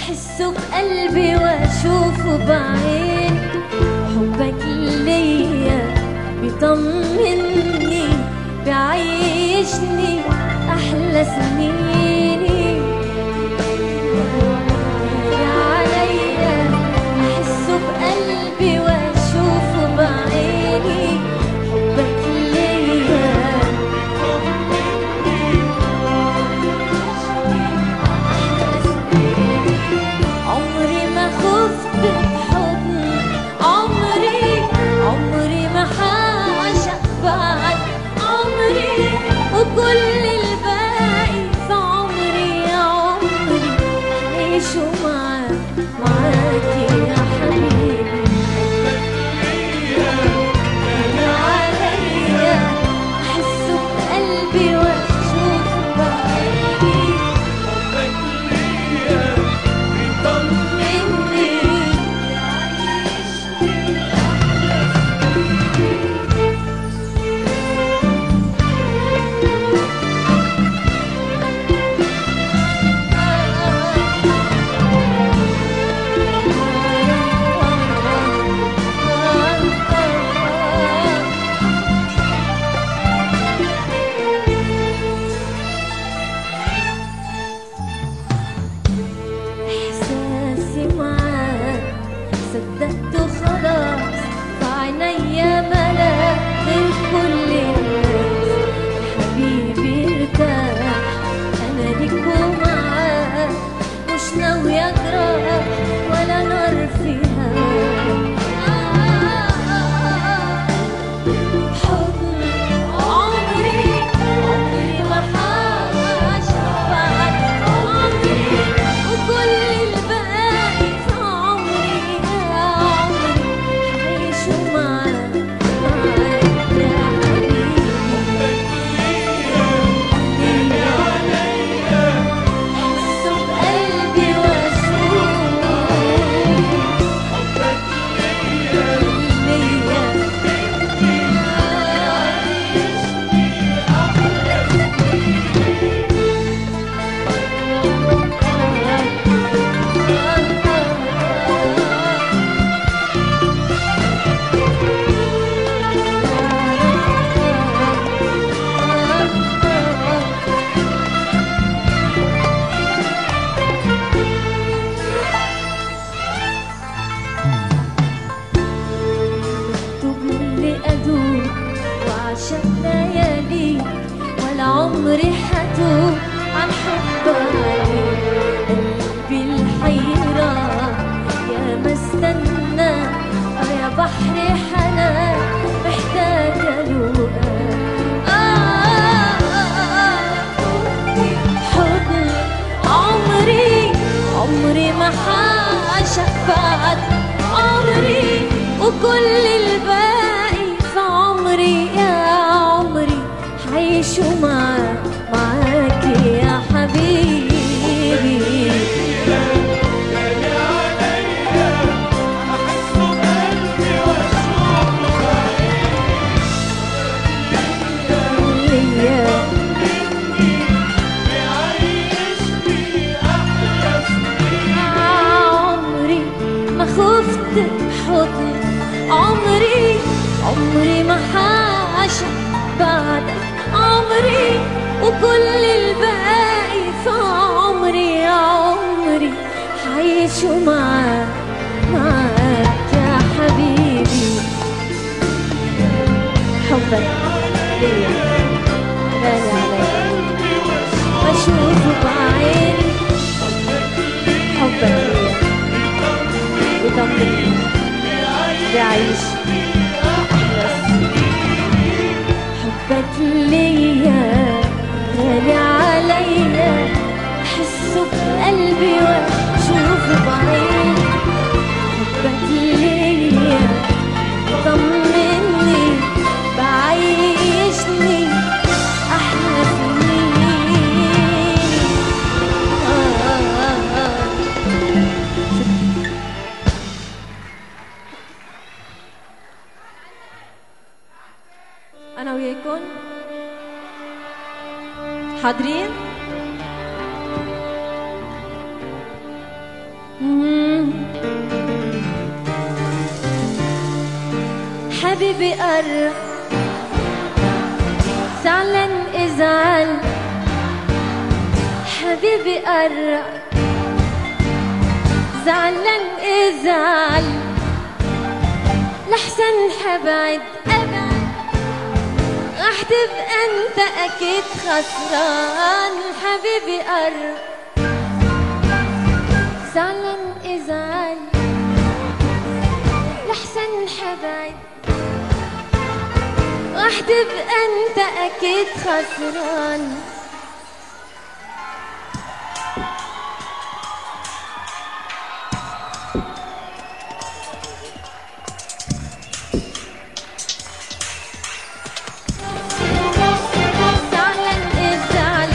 أحسه بقلبي وأشوفه بعيني حبك ليا بيطمني بيعيشني أحلى سنيني يا عليا أحسه بقلبي وأشوفه بعيني حبك ليا عمري ما خفت بحضن عمري عمري ما حعشق بعد عمري وكل الباقي في عمري يا عمري عيشه معاك معاك يا حبيبي يا عليا أحسه بقلبي وأشوفه بعيني مني إحساسي معاك صدقته خلاص في عينيا ملاك غير كل الناس حبيبي ارتاح أنا ليك ومعاك مش ناوية أجرح ولا نار فيها حضن عمري عمري ما حعشق بعد عمري وكل الباقي في عمري يا عمري حعيشه معاك معاك يا حبيبي حسه بقلبي واشوفه ليا مكتوب لي أدوب وعشق ليالي ولا عمري حتوب عن حب عليك قلبي الحيرة يا ما استنى آه يا بحر حنان محتاجة لقاء آه حضن عمري عمري ما حعشق بعد عمري وكل الباقي في عمري يا عمري حعيشه معاك معاك يا حبيبي ليا عمري ما خفت بحضن عمري عمري ما حعشق بعدك عمري وكل الباقي في عمري يا عمري حعيشه معاك معاك يا حبيبي حبك ليا غالي عليا بشوفه بعيني حبك ليا بيطمني بعيش أحلى سنين. حبك ليا غالي عليا أحسه بقلبي وأشوفه بعيني حبك ليا طمني بعيشني أحلى سنين آه آه آه. أنا وياكم حاضرين مم. حبيبي قرب زعلان ازعل حبيبي قرب زعلان ازعل لحسن حبعد ابعد راح تبقى انت اكيد خسران حبيبي قرب زعلان ازعل لحسن حبعد راح تبقى انت اكيد خسران زعلان ازعل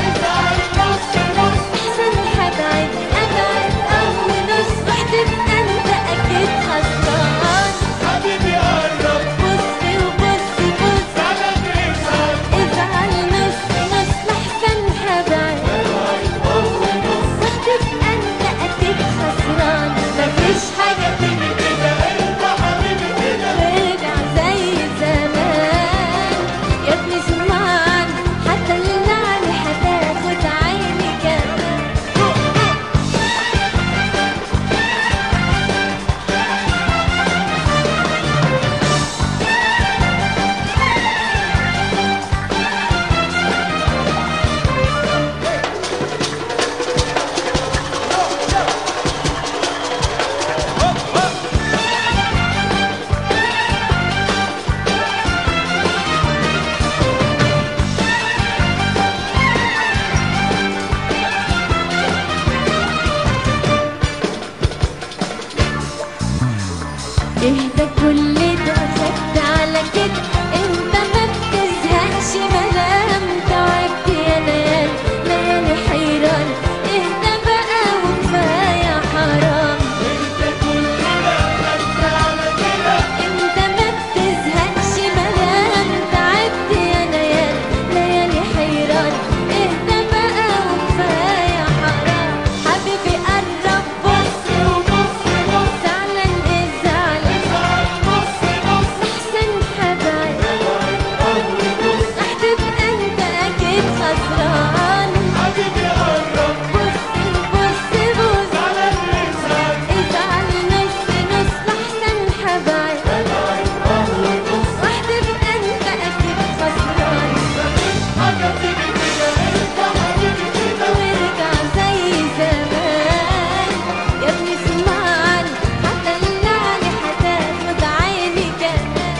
احسن حبعد ابعد قوي نص راح تبقى انت اكيد خسران حبيبي قرب بصي وبصي بص زعلان ازعل ازعل نص نص لحسن حبعد راح تبقى انت اكيد خسران مفيش حاجة تيجي كده انت حبيبي كده ترجع زي زمان يا ابني زمان حتى اللعنة هتاخد عيني كمان اهدى كل ده خدت على كده انت ما بتزهقش مدام تعبت يا ليالي ليالي حيران اهدى بقى وكفايه حرام انت كل ده خدت على كده انت ما بتزهقش مدام تعبت يا ليالي ليالي حيران اهدى بقى وكفايه حرام حبيبي قرب بص وبص بص زعلان ازعل ازعل بص بص احسن حبايب راح تبقى انت اكيد خسران حبيبي قرب بص بص بص زعلان ازعل ازعل نص نص لحسن حبايب راح تبقى انت اكيد خسران حاجة تيجي كده انت حبيبي كده وارجع زي زمان يا ابني اسمعني حتى اللعنة هتاخد عيني كمان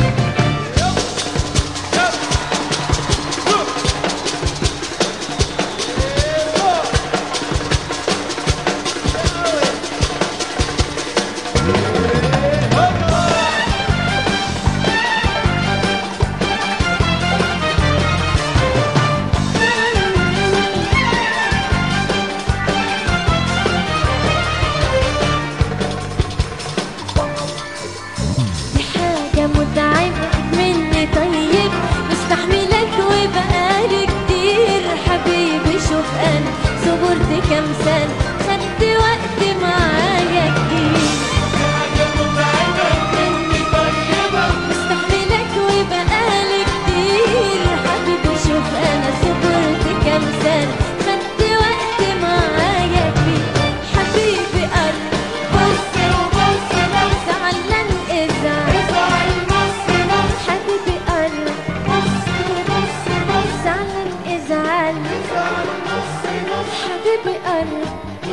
دي حاجة متعبة مني طيب مستحملك وبقالي كتير حبيبي شوف أنا صبرت كام سنة خدت وقت معايا كتير حاجة متعبة مني طيبة مستحملك وبقالي كتير حبيبي شوف أنا صبرت كام سنة خدت وقت معايا كتير حبيبي قرب بص وبص بص زعلان ازعل ازعل بص بص حبيبي قرب بص بص بص زعلان ازعل ازعل بص بص حبيبي قرب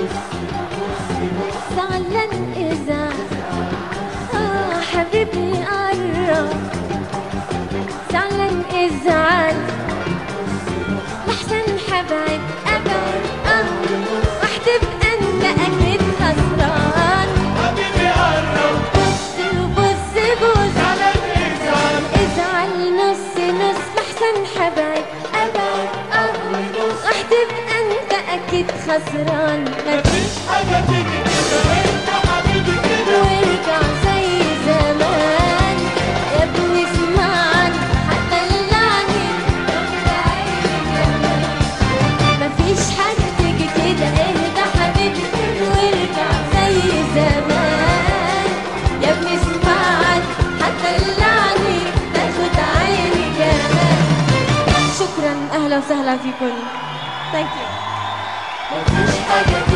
زعلان ازعل اه حبيبي قرب زعلان ازعل لحسن حبعد ابعد اه راح تبقى انت اكيد خسران حبيبي قرب بص بص بص زعلان ازعل ازعل نص نص لحسن حبايب ابعد اه راح تبقى انت اكيد خسران مفيش حاجة تيجي كده انت حبيبي كده وارجع زي زمان يا ابني اسمعني حتى اللعني مفيش حاجة تيجي كده اهدى حبيبي وارجع زي اهلا وسهلا فيكم ثانك يو مفيش حاجة